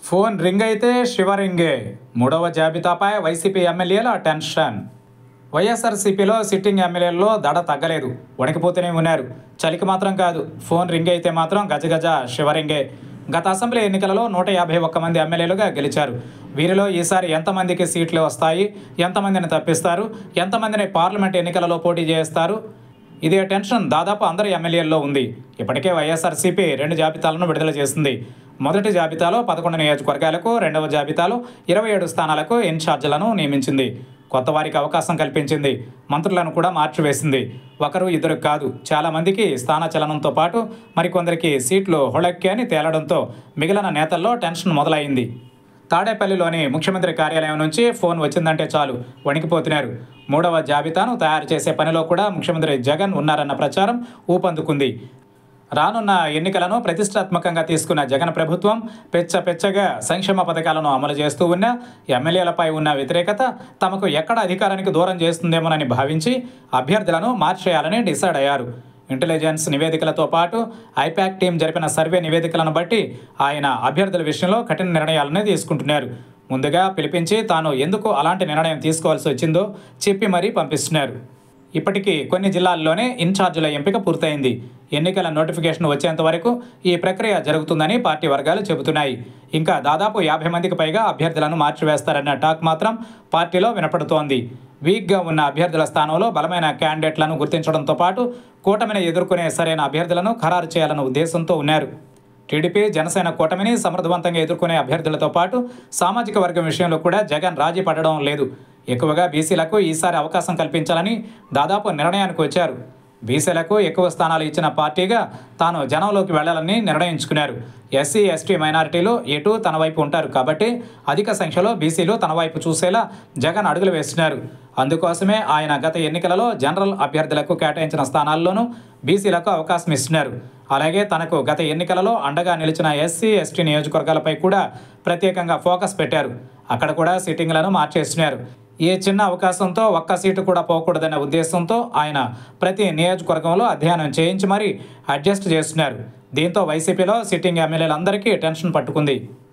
phone ring అయితే శివరింగే మూడవ జాబితాపై వైసీపీ ఎమ్మెల్యేల టెన్షన్ వైఎస్ఆర్సీపీలో సిట్టింగ్ ఎమ్మెల్యేల్లో దడ తగ్గలేదు వణికిపోతూనే ఉన్నారు చలికి మాత్రం కాదు ఫోన్ రింగ్ అయితే మాత్రం గజగజ శివరింగే గత అసెంబ్లీ ఎన్నికలలో నూట యాభై ఒక్క మంది ఎమ్మెల్యేలుగా గెలిచారు వీరిలో ఈసారి ఎంతమందికి సీట్లు వస్తాయి ఎంతమందిని తప్పిస్తారు ఎంతమందిని పార్లమెంట్ ఎన్నికలలో పోటీ చేస్తారు ఇదే టెన్షన్ దాదాపు అందరి ఎమ్మెల్యేల్లో ఉంది ఇప్పటికే వైఎస్ఆర్సీపీ రెండు జాబితాలను విడుదల చేసింది మొదటి జాబితాలో పదకొండు నియోజకవర్గాలకు రెండవ జాబితాలో ఇరవై ఏడు స్థానాలకు ఇన్ఛార్జీలను నియమించింది కొత్త వారికి అవకాశం కల్పించింది మంత్రులను కూడా మార్చివేసింది ఒకరు ఇద్దరు కాదు చాలామందికి స్థానచలనంతో పాటు మరికొందరికి సీట్లు హొళక్కి అని తేలడంతో మిగిలిన నేతల్లో టెన్షన్ మొదలైంది తాడేపల్లిలోని ముఖ్యమంత్రి కార్యాలయం నుంచి ఫోన్ వచ్చిందంటే చాలు వణికిపోతున్నారు మూడవ జాబితాను తయారు చేసే పనిలో కూడా ముఖ్యమంత్రి జగన్ ఉన్నారన్న ప్రచారం ఊపందుకుంది రానున్న ఎన్నికలను ప్రతిష్టాత్మకంగా తీసుకున్న జగన్ ప్రభుత్వం పెచ్చ పెచ్చగా సంక్షేమ పథకాలను అమలు చేస్తూ ఉన్న ఎమ్మెల్యేలపై ఉన్న వ్యతిరేకత తమకు ఎక్కడ అధికారానికి దూరం చేస్తుందేమోనని భావించి అభ్యర్థులను మార్చేయాలని డిసైడ్ అయ్యారు ఇంటెలిజెన్స్ నివేదికలతో పాటు ఐపాక్ టీం జరిపిన సర్వే నివేదికలను బట్టి ఆయన అభ్యర్థుల విషయంలో కఠిన నిర్ణయాలను తీసుకుంటున్నారు ముందుగా పిలిపించి తాను ఎందుకు అలాంటి నిర్ణయం తీసుకోవాల్సి వచ్చిందో చెప్పి మరీ పంపిస్తున్నారు ఇప్పటికీ కొన్ని జిల్లాల్లోనే ఇన్ఛార్జీల ఎంపిక పూర్తయింది ఎన్నికల నోటిఫికేషన్ వచ్చేంత వరకు ఈ ప్రక్రియ జరుగుతుందని పార్టీ వర్గాలు చెబుతున్నాయి ఇంకా దాదాపు యాభై మందికి పైగా అభ్యర్థులను మార్చివేస్తారన్న టాక్ మాత్రం పార్టీలో వినపడుతోంది వీక్గా ఉన్న అభ్యర్థుల స్థానంలో బలమైన క్యాండిడేట్లను గుర్తించడంతో పాటు కూటమిని ఎదుర్కొనే సరైన అభ్యర్థులను ఖరారు చేయాలన్న ఉద్దేశంతో ఉన్నారు టీడీపీ జనసేన కూటమిని సమర్థవంతంగా ఎదుర్కొనే అభ్యర్థులతో పాటు సామాజిక వర్గం విషయంలో కూడా జగన్ రాజీ పడడం లేదు ఎక్కువగా బీసీలకు ఈసారి అవకాశం కల్పించాలని దాదాపు నిర్ణయానికి వచ్చారు బీసీలకు ఎక్కువ స్థానాలు ఇచ్చిన పార్టీగా తాను జనంలోకి వెళ్లాలని నిర్ణయించుకున్నారు ఎస్సీ ఎస్టీ మైనారిటీలు ఎటు తన వైపు ఉంటారు కాబట్టి అధిక సంఖ్యలో బీసీలు తన వైపు చూసేలా జగన్ అడుగులు వేస్తున్నారు అందుకోసమే ఆయన గత ఎన్నికలలో జనరల్ అభ్యర్థులకు కేటాయించిన స్థానాల్లోనూ బీసీలకు అవకాశం ఇస్తున్నారు అలాగే తనకు గత ఎన్నికలలో అండగా నిలిచిన ఎస్సీ ఎస్టీ నియోజకవర్గాలపై కూడా ప్రత్యేకంగా ఫోకస్ పెట్టారు అక్కడ కూడా సిట్టింగ్లను మార్చేస్తున్నారు ఏ చిన్న అవకాశంతో ఒక్క సీటు కూడా పోకూడదనే ఉద్దేశంతో ఆయన ప్రతి నియోజకవర్గంలో అధ్యయనం చేయించి మరీ అడ్జస్ట్ చేస్తున్నారు దీంతో వైసీపీలో సిట్టింగ్ ఎమ్మెల్యేలందరికీ టెన్షన్ పట్టుకుంది